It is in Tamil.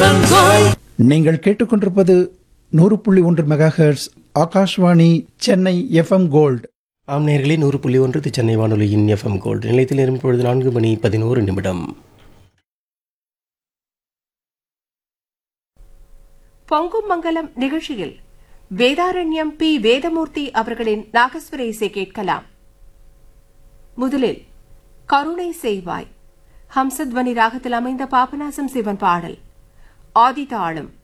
FM Gold நீங்கள் கேட்டுக்கொண்டிருப்பது நூறு புள்ளி ஒன்று megahertz Akashvani Chennai FM gold ஆம் நேர்களே நூறு புள்ளி ஒன்று இது சென்னை வானொலியின் எஃப்எம் கோல்டு நிலையத்தில் இருக்கும் பொழுது நான்கு மணி பதினோரு நிமிடம் பொங்கும் மங்கலம் நிகழ்ச்சியில் வேதாரண்யம் பி வேதமூர்த்தி அவர்களின் நாகஸ்வர இசை கேட்கலாம் முதலில் கருணை செய்வாய் ஹம்சத்வனி ராகத்தில் அமைந்த பாபநாசம் சிவன் பாடல் ஆதிதாளம்